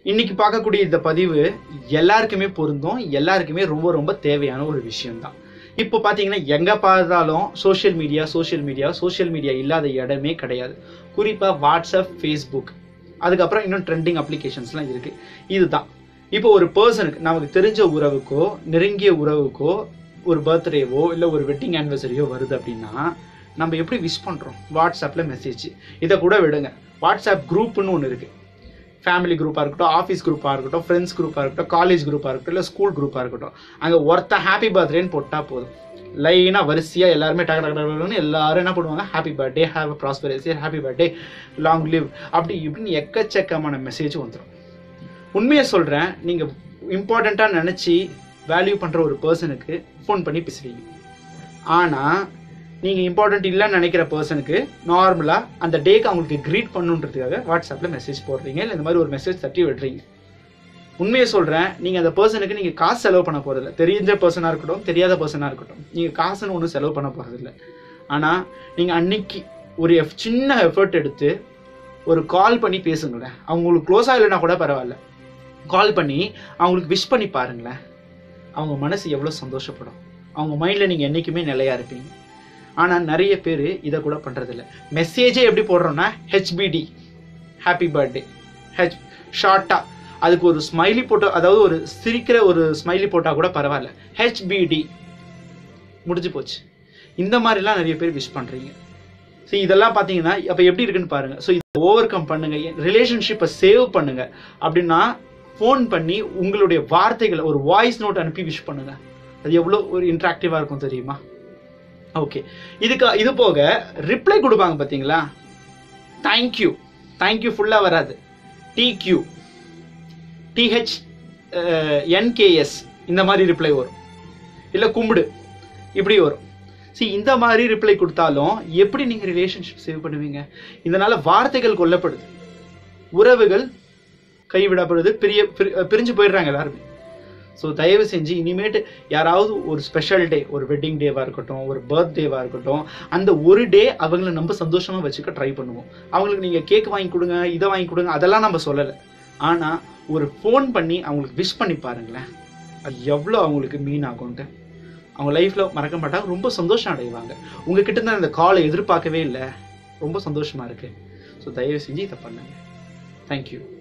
இன்னைக்கு பார்க்கக்கூடிய இந்த பதிவு எல்லாருக்குமே பொருந்தும் எல்லாருக்குமே ரொம்ப ரொம்ப தேவையான ஒரு விஷயம்தான் இப்போ பார்த்தீங்கன்னா எங்கே பார்த்தாலும் social media social media social media இல்லாத இடமே கிடையாது குறிப்பாக வாட்ஸ்அப் ஃபேஸ்புக் அதுக்கப்புறம் இன்னும் ட்ரெண்டிங் அப்ளிகேஷன்ஸ்லாம் இருக்குது இதுதான் இப்போ ஒரு பர்சனுக்கு நமக்கு தெரிஞ்ச உறவுக்கோ நெருங்கிய உறவுக்கோ ஒரு பர்த்டேவோ இல்லை ஒரு வெட்டிங் ஆனிவர்சரியோ வருது அப்படின்னா நம்ம எப்படி விஷ் பண்ணுறோம் வாட்ஸ்அப்பில் மெசேஜ் இதை கூட விடுங்க வாட்ஸ்அப் குரூப்னு ஒன்று இருக்குது ஃபேமிலி குரூப்பாக இருக்கட்டும் ஆஃபீஸ் குரூப்பாக இருக்கட்டும் ஃப்ரெண்ட்ஸ் குரூப்பாக இருக்கட்டும் காலேஜ் குரூப்பாக இருக்கட்டும் இல்லை ஸ்கூல் குரூப்பாக இருக்கட்டும் அங்கே ஒருத்த ஹாப்பி பர்த்டேன்னு போட்டால் போதும் லைனாக வரிசையாக எல்லாருமே டக்கு டக்கு டக்குன்னு எல்லாரும் என்ன பண்ணுவாங்க happy birthday have prosperous happy birthday long live அப்படி இப்படின்னு எக்கச்சக்கமான மெசேஜ் வந்துடும் உண்மையை சொல்கிறேன் நீங்கள் இம்பார்ட்டண்ட்டாக நினச்சி வேல்யூ பண்ணுற ஒரு பர்சனுக்கு ஃபோன் பண்ணி பேசுவீங்க ஆனால் நீங்கள் இம்பார்ட்டன்ட் இல்லைன்னு நினைக்கிற பர்சனுக்கு நார்மலாக அந்த டேக்கு அவங்களுக்கு க்ரீட் பண்ணுன்றதுக்காக வாட்ஸ்அப்பில் மெசேஜ் போடுறீங்க இல்லை இந்த மாதிரி ஒரு மெசேஜ் தட்டி விடுறீங்க உண்மையை சொல்கிறேன் நீங்கள் அந்த பர்சனுக்கு நீங்கள் காசு செலவு பண்ண போகிறதில்ல தெரிஞ்ச பர்சனாக இருக்கட்டும் தெரியாத பர்சனாக இருக்கட்டும் நீங்கள் காசுன்னு ஒன்றும் செலவு பண்ண போகிறதில்ல ஆனால் நீங்கள் அன்னைக்கு ஒரு எஃப் சின்ன எஃபர்ட் எடுத்து ஒரு கால் பண்ணி பேசுங்களேன் அவங்களுக்கு க்ளோஸாக இல்லைனா கூட பரவாயில்ல கால் பண்ணி அவங்களுக்கு விஷ் பண்ணி பாருங்களேன் அவங்க மனசு எவ்வளோ சந்தோஷப்படும் அவங்க மைண்டில் நீங்கள் என்றைக்குமே நிலையாக இருப்பீங்க ஆனால் நிறைய பேர் இதை கூட பண்ணுறதில்ல மெசேஜே எப்படி போடுறோன்னா ஹெச்பிடி ஹாப்பி பர்த்டே ஹெச் ஷார்ட்டாக அதுக்கு ஒரு ஸ்மைலி போட்டோ அதாவது ஒரு சிரிக்கிற ஒரு ஸ்மைலி போட்டால் கூட பரவாயில்ல ஹெச்பிடி முடிஞ்சு போச்சு இந்த மாதிரிலாம் நிறைய பேர் விஷ் பண்ணுறீங்க ஸோ இதெல்லாம் பார்த்தீங்கன்னா அப்போ எப்படி இருக்குன்னு பாருங்க ஸோ இதை ஓவர் கம் பண்ணுங்க ரிலேஷன்ஷிப்பை சேவ் பண்ணுங்க அப்படின்னா ஃபோன் பண்ணி உங்களுடைய வார்த்தைகளை ஒரு வாய்ஸ் நோட் அனுப்பி விஷ் பண்ணுங்க அது எவ்வளோ ஒரு இன்ட்ராக்டிவாக இருக்கும் தெரியுமா ஓகே இதுக்கு இது போக ரிப்ளை கொடுப்பாங்க பார்த்தீங்களா தேங்க்யூ தேங்க்யூ ஃபுல்லாக வராது டிக்யூ டிஹெச் என்கேஎஸ் இந்த மாதிரி ரிப்ளை வரும் இல்லை கும்பிடு இப்படி வரும் சி இந்த மாதிரி ரிப்ளை கொடுத்தாலும் எப்படி நீங்கள் ரிலேஷன்ஷிப் சேவ் பண்ணுவீங்க இதனால வார்த்தைகள் கொல்லப்படுது உறவுகள் கைவிடப்படுது பிரிய பிரி- பிரிஞ்சு போயிடுறாங்க எல்லாருமே ஸோ தயவு செஞ்சு இனிமேட்டு யாராவது ஒரு ஸ்பெஷல் டே ஒரு வெட்டிங் டேவாக இருக்கட்டும் ஒரு பர்த்டேவாக இருக்கட்டும் அந்த ஒரு டே அவங்கள நம்ம சந்தோஷமாக வச்சுக்க ட்ரை பண்ணுவோம் அவங்களுக்கு நீங்கள் கேக் வாங்கி கொடுங்க இதை வாங்கி கொடுங்க அதெல்லாம் நம்ம சொல்லலை ஆனால் ஒரு ஃபோன் பண்ணி அவங்களுக்கு விஷ் பண்ணி பாருங்களேன் அது எவ்வளோ அவங்களுக்கு மீன் ஆகும்ட்டு அவங்க லைஃப்பில் மறக்க மாட்டாங்க ரொம்ப சந்தோஷம் அடைவாங்க உங்ககிட்ட இருந்து அந்த காலை எதிர்பார்க்கவே இல்லை ரொம்ப சந்தோஷமாக இருக்குது ஸோ தயவு செஞ்சு இதை பண்ணுங்க தேங்க்யூ